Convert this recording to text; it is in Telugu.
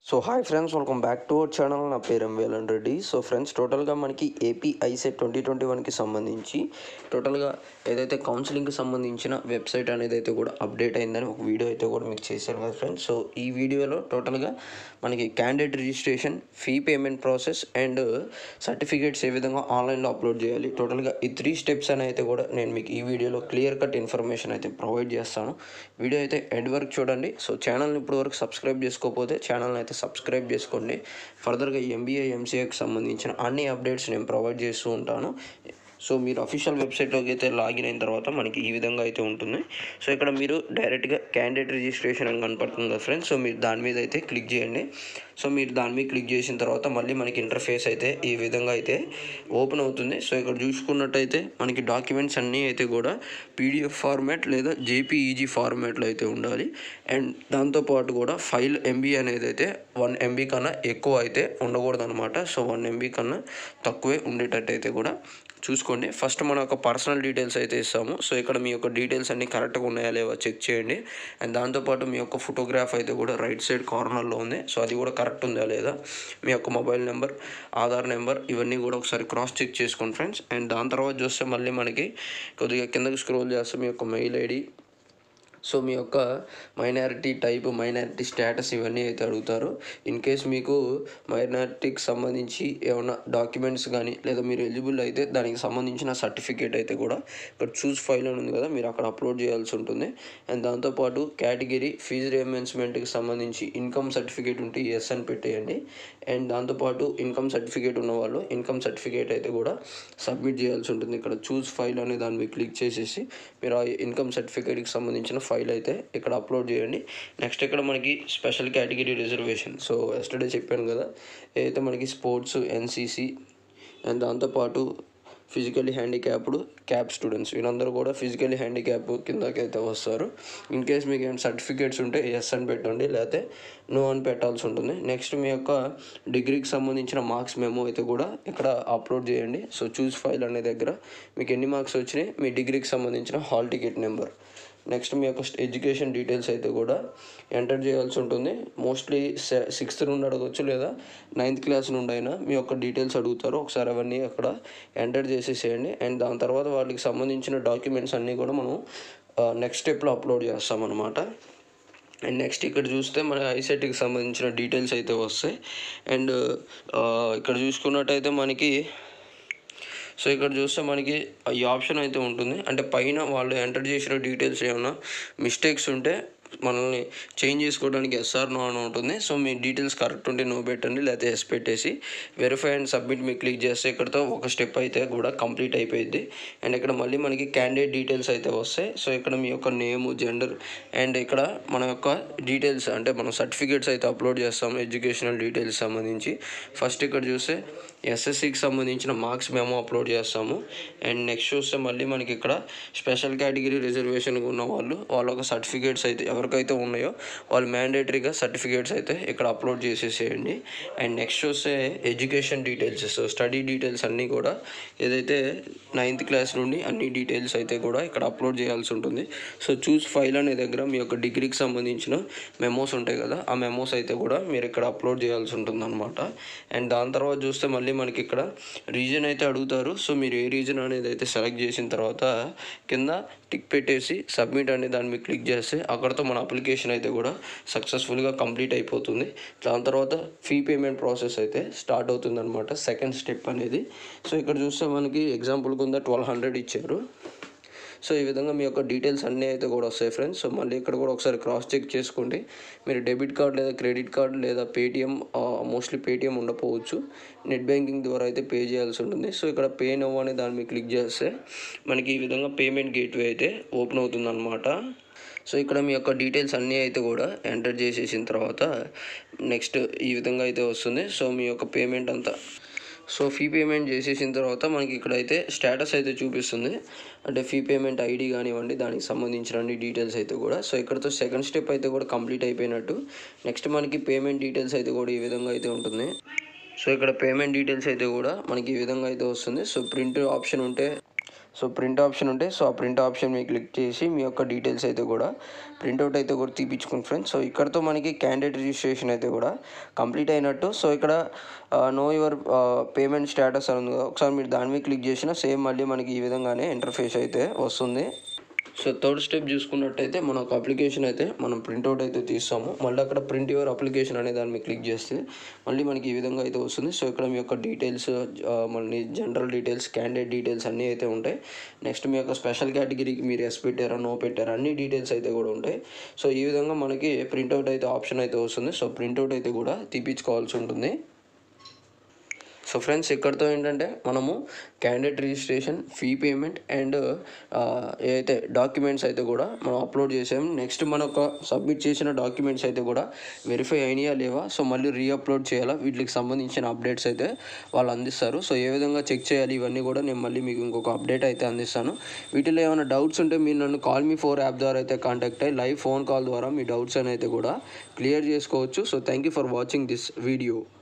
so hi friends welcome back to our channel నా పేరు ఎంవేలన్ రెడ్డి సో ఫ్రెండ్స్ టోటల్గా మనకి ఏపీ ఐసెట్ ట్వంటీ ట్వంటీ వన్కి సంబంధించి టోటల్గా ఏదైతే కౌన్సిలింగ్కి సంబంధించిన వెబ్సైట్ అనేది అయితే కూడా అప్డేట్ అయిందని ఒక వీడియో అయితే కూడా మీకు చేశాను కదా ఫ్రెండ్స్ సో ఈ వీడియోలో టోటల్గా మనకి candidate registration fee payment process and certificates ఏ విధంగా ఆన్లైన్లో అప్లోడ్ చేయాలి టోటల్గా ఈ త్రీ స్టెప్స్ అని అయితే కూడా నేను మీకు ఈ వీడియోలో క్లియర్ కట్ ఇన్ఫర్మేషన్ అయితే ప్రొవైడ్ చేస్తాను వీడియో అయితే ఎండ్ వరకు చూడండి సో ఛానల్ని ఇప్పుడు వరకు సబ్స్క్రైబ్ చేసుకోకపోతే ఛానల్ని అయితే సబ్స్క్రైబ్ చేసుకోండి ఫర్దర్గా ఎంబీఏ ఎంసీఏకి సంబంధించిన అన్ని అప్డేట్స్ నేను ప్రొవైడ్ చేస్తూ ఉంటాను సో మీరు అఫీషియల్ వెబ్సైట్లోకి అయితే లాగిన్ అయిన తర్వాత మనకి ఈ విధంగా అయితే ఉంటుంది సో ఇక్కడ మీరు డైరెక్ట్గా క్యాండిడేట్ రిజిస్ట్రేషన్ అని కనపడుతుంది కదా ఫ్రెండ్స్ సో మీరు దాని మీద అయితే క్లిక్ చేయండి సో మీరు దాని మీద క్లిక్ చేసిన తర్వాత మళ్ళీ మనకి ఇంటర్ఫేస్ అయితే ఈ విధంగా అయితే ఓపెన్ అవుతుంది సో ఇక్కడ చూసుకున్నట్టయితే మనకి డాక్యుమెంట్స్ అన్నీ అయితే కూడా పీడిఎఫ్ ఫార్మాట్ లేదా జేపీఈజీ ఫార్మాట్లో అయితే ఉండాలి అండ్ దాంతోపాటు కూడా ఫైల్ ఎంబీ అనేది అయితే వన్ ఎంబీ కన్నా ఎక్కువ అయితే ఉండకూడదు అనమాట సో వన్ ఎంబీ కన్నా తక్కువే ఉండేటట్టు అయితే కూడా చూసుకోండి ఫస్ట్ మన యొక్క పర్సనల్ డీటెయిల్స్ అయితే ఇస్తాము సో ఇక్కడ మీ యొక్క డీటెయిల్స్ అన్నీ కరెక్ట్గా ఉన్నాయా లేవా చెక్ చేయండి అండ్ దాంతోపాటు మీ యొక్క ఫోటోగ్రాఫ్ అయితే కూడా రైట్ సైడ్ కార్నర్లో ఉంది సో అది కూడా కరెక్ట్ ఉందా లేదా మీ యొక్క మొబైల్ నెంబర్ ఆధార్ నెంబర్ ఇవన్నీ కూడా ఒకసారి క్రాస్ చెక్ చేసుకోండి ఫ్రెండ్స్ అండ్ దాని తర్వాత చూస్తే మళ్ళీ మనకి కొద్దిగా కిందకి స్క్రోల్ చేస్తే మీ యొక్క మెయిల్ ఐడి సో మీ యొక్క మైనారిటీ టైప్ మైనారిటీ స్టేటస్ ఇవన్నీ అయితే అడుగుతారు ఇన్ కేస్ మీకు మైనారిటీకి సంబంధించి ఏమైనా డాక్యుమెంట్స్ కానీ లేదా మీరు ఎలిజిబుల్ అయితే దానికి సంబంధించిన సర్టిఫికేట్ అయితే కూడా ఇక్కడ చూస్ ఫైల్ అని ఉంది కదా మీరు అక్కడ అప్లోడ్ చేయాల్సి ఉంటుంది అండ్ దాంతోపాటు కేటగిరీ ఫీజు రియంబర్స్మెంట్కి సంబంధించి ఇన్కమ్ సర్టిఫికేట్ ఉంటే ఎస్ అని పెట్టేయండి అండ్ దాంతోపాటు ఇన్కమ్ సర్టిఫికేట్ ఉన్న వాళ్ళు ఇన్కమ్ సర్టిఫికేట్ అయితే కూడా సబ్మిట్ చేయాల్సి ఉంటుంది ఇక్కడ చూస్ ఫైల్ అనే దాని మీద క్లిక్ చేసేసి మీరు ఆ ఇన్కమ్ సర్టిఫికేట్కి సంబంధించిన ఫైల్ అయితే ఇక్కడ అప్లోడ్ చేయండి నెక్స్ట్ ఇక్కడ మనకి special category reservation so yesterday చెప్పాను కదా ఏదైతే మనకి స్పోర్ట్స్ ఎన్సీసీ అండ్ దాంతోపాటు ఫిజికల్లీ హ్యాండిక్యాప్డ్ క్యాప్ స్టూడెంట్స్ వీళ్ళందరూ కూడా ఫిజికల్లీ హ్యాండిక్యాప్ కిందకి అయితే వస్తారు ఇన్ కేస్ మీకు ఏమైనా సర్టిఫికేట్స్ ఉంటే ఎస్ అని పెట్టండి లేకపోతే నో అని పెట్టాల్సి ఉంటుంది నెక్స్ట్ మీ యొక్క డిగ్రీకి సంబంధించిన మార్క్స్ మెమో అయితే కూడా ఇక్కడ అప్లోడ్ చేయండి సో చూస్ ఫైల్ అనే దగ్గర మీకు ఎన్ని మార్క్స్ వచ్చినాయి మీ డిగ్రీకి సంబంధించిన హాల్ టికెట్ నెంబర్ నెక్స్ట్ మీ యొక్క ఎడ్యుకేషన్ డీటెయిల్స్ అయితే కూడా ఎంటర్ చేయాల్సి ఉంటుంది మోస్ట్లీ సిక్స్త్ నుండి అడగచ్చు లేదా నైన్త్ క్లాస్ నుండి అయినా మీ యొక్క డీటెయిల్స్ అడుగుతారు ఒకసారి అవన్నీ అక్కడ ఎంటర్ చేసేసేయండి అండ్ దాని తర్వాత వాళ్ళకి సంబంధించిన డాక్యుమెంట్స్ అన్నీ కూడా మనం నెక్స్ట్ స్టెప్లో అప్లోడ్ చేస్తామన్నమాట అండ్ నెక్స్ట్ ఇక్కడ చూస్తే మన ఐసెట్కి సంబంధించిన డీటెయిల్స్ అయితే వస్తాయి అండ్ ఇక్కడ చూసుకున్నట్టయితే మనకి సో ఇక్కడ చూస్తే మనకి ఈ ఆప్షన్ అయితే ఉంటుంది అంటే పైన వాళ్ళు ఎంటర్ చేసిన డీటెయిల్స్ ఏమైనా మిస్టేక్స్ ఉంటే మనల్ని చేంజ్ చేసుకోవడానికి ఎస్ఆర్ నో అని ఉంటుంది సో మీ డీటెయిల్స్ కరెక్ట్ ఉంటే నో పెట్టండి లేకపోతే ఎస్ పెట్టేసి వెరిఫై అండ్ సబ్మిట్ మీరు క్లిక్ చేస్తే ఇక్కడతో ఒక స్టెప్ అయితే కూడా కంప్లీట్ అయిపోయింది అండ్ ఇక్కడ మళ్ళీ మనకి క్యాండిడేట్ డీటెయిల్స్ అయితే వస్తాయి సో ఇక్కడ మీ యొక్క నేమ్ జెండర్ అండ్ ఇక్కడ మన యొక్క డీటెయిల్స్ అంటే మనం సర్టిఫికేట్స్ అయితే అప్లోడ్ చేస్తాము ఎడ్యుకేషనల్ డీటెయిల్స్ సంబంధించి ఫస్ట్ ఇక్కడ చూస్తే ఎస్ఎస్సికి సంబంధించిన మార్క్స్ మేము అప్లోడ్ చేస్తాము అండ్ నెక్స్ట్ చూస్తే మళ్ళీ మనకి ఇక్కడ స్పెషల్ కేటగిరీ రిజర్వేషన్ ఉన్న వాళ్ళు వాళ్ళ ఒక సర్టిఫికేట్స్ అయితే ఎవరికైతే ఉన్నాయో వాళ్ళు మ్యాండేటరీగా సర్టిఫికేట్స్ అయితే ఇక్కడ అప్లోడ్ చేసేసేయండి అండ్ నెక్స్ట్ చూస్తే education details so study details అన్నీ కూడా ఏదైతే నైన్త్ క్లాస్ నుండి అన్ని డీటెయిల్స్ అయితే కూడా ఇక్కడ అప్లోడ్ చేయాల్సి ఉంటుంది సో చూస్ ఫైల్ అనే దగ్గర మీ యొక్క డిగ్రీకి సంబంధించిన మెమోస్ ఉంటాయి కదా ఆ మెమోస్ అయితే కూడా మీరు ఇక్కడ అప్లోడ్ చేయాల్సి ఉంటుంది అనమాట అండ్ దాని తర్వాత చూస్తే మళ్ళీ మనకి ఇక్కడ రీజన్ అయితే అడుగుతారు సో మీరు ఏ రీజన్ అనేది అయితే సెలెక్ట్ చేసిన తర్వాత కింద టిక్ పెట్టేసి సబ్మిట్ అనే దాన్ని మీరు క్లిక్ చేస్తే అక్కడతో మన అప్లికేషన్ అయితే కూడా సక్సెస్ఫుల్గా కంప్లీట్ అయిపోతుంది దాని తర్వాత ఫీ పేమెంట్ ప్రాసెస్ అయితే స్టార్ట్ అవుతుంది అనమాట సెకండ్ స్టెప్ అనేది సో ఇక్కడ చూస్తే మనకి ఎగ్జాంపుల్ కింద ట్వెల్వ్ హండ్రెడ్ ఇచ్చారు సో ఈ విధంగా మీ యొక్క డీటెయిల్స్ అన్నీ అయితే కూడా వస్తాయి ఫ్రెండ్స్ సో మళ్ళీ ఇక్కడ కూడా ఒకసారి క్రాస్ చెక్ చేసుకోండి మీరు డెబిట్ కార్డ్ లేదా క్రెడిట్ కార్డ్ లేదా పేటిఎం మోస్ట్లీ పేటిఎం ఉండకపోవచ్చు నెట్ బ్యాంకింగ్ ద్వారా అయితే పే చేయాల్సి ఉంటుంది సో ఇక్కడ పే నవ్ అనే దాని మీద క్లిక్ చేస్తే మనకి ఈ విధంగా పేమెంట్ గేట్వే అయితే ఓపెన్ అవుతుంది అనమాట సో ఇక్కడ మీ యొక్క డీటెయిల్స్ అన్నీ అయితే కూడా ఎంటర్ చేసేసిన తర్వాత నెక్స్ట్ ఈ విధంగా అయితే వస్తుంది సో మీ యొక్క పేమెంట్ అంతా సో ఫీ పేమెంట్ చేసేసిన తర్వాత మనకి ఇక్కడైతే స్టేటస్ అయితే చూపిస్తుంది అంటే ఫీ పేమెంట్ ఐడి కానివ్వండి దానికి సంబంధించిన అన్ని డీటెయిల్స్ అయితే కూడా సో ఇక్కడతో సెకండ్ స్టెప్ అయితే కూడా కంప్లీట్ అయిపోయినట్టు నెక్స్ట్ మనకి పేమెంట్ డీటెయిల్స్ అయితే కూడా ఈ విధంగా అయితే ఉంటుంది సో ఇక్కడ పేమెంట్ డీటెయిల్స్ అయితే కూడా మనకి ఈ విధంగా అయితే వస్తుంది సో ప్రింట్ ఆప్షన్ ఉంటే సో ప్రింట్ ఆప్షన్ ఉంటే సో ఆ ప్రింట్ ఆప్షన్ మీద క్లిక్ చేసి మీ యొక్క డీటెయిల్స్ అయితే కూడా ప్రింట్అవుట్ అయితే కూడా తీపించుకోండి ఫ్రెండ్స్ సో ఇక్కడతో మనకి క్యాండిడేట్ రిజిస్ట్రేషన్ అయితే కూడా కంప్లీట్ అయినట్టు సో ఇక్కడ నో యువర్ పేమెంట్ స్టేటస్ అని ఉంది కదా ఒకసారి మీరు దాని మీద క్లిక్ చేసినా సేమ్ మళ్ళీ మనకి ఈ విధంగానే ఇంటర్ఫేస్ అయితే వస్తుంది సో థర్డ్ స్టెప్ చూసుకున్నట్టయితే మన ఒక అప్లికేషన్ అయితే మనం ప్రింట్అవుట్ అయితే తీస్తాము మళ్ళీ అక్కడ ప్రింట్ యువర్ అప్లికేషన్ అనే దాని మీద క్లిక్ చేస్తే మళ్ళీ మనకి ఈ విధంగా అయితే వస్తుంది సో ఇక్కడ మీ యొక్క డీటెయిల్స్ మళ్ళీ జనరల్ డీటెయిల్స్ క్యాండిడేట్ డీటెయిల్స్ అన్నీ అయితే ఉంటాయి నెక్స్ట్ మీ యొక్క స్పెషల్ కేటగిరీకి మీరు ఎస్ పెట్టారా నో పెట్టారా అన్ని డీటెయిల్స్ అయితే కూడా ఉంటాయి సో ఈ విధంగా మనకి ప్రింట్అవుట్ అయితే ఆప్షన్ అయితే వస్తుంది సో ప్రింట్అవుట్ అయితే కూడా తీపించుకోవాల్సి ఉంటుంది సో ఫ్రెండ్స్ ఇక్కడతో ఏంటంటే మనము candidate registration fee payment and ఏదైతే డాక్యుమెంట్స్ అయితే కూడా మనం అప్లోడ్ చేసాం నెక్స్ట్ మనకు సబ్మిట్ చేసిన డాక్యుమెంట్స్ అయితే కూడా వెరిఫై అయినాయా లేవా సో మళ్ళీ రీఅప్లోడ్ చేయాలా వీటికి సంబంధించిన అప్డేట్స్ అయితే వాళ్ళు అందిస్తారు సో ఏ విధంగా చెక్ చేయాలి ఇవన్నీ కూడా నేను మళ్ళీ మీకు ఇంకొక అప్డేట్ అయితే అందిస్తాను వీటిలో ఏమైనా డౌట్స్ ఉంటే మీరు నన్ను కాల్ మీ ఫోర్ యాప్ ద్వారా అయితే కాంటాక్ట్ అయ్యి లైవ్ ఫోన్ కాల్ ద్వారా మీ డౌట్స్ అని అయితే కూడా క్లియర్ చేసుకోవచ్చు so thank you for watching this video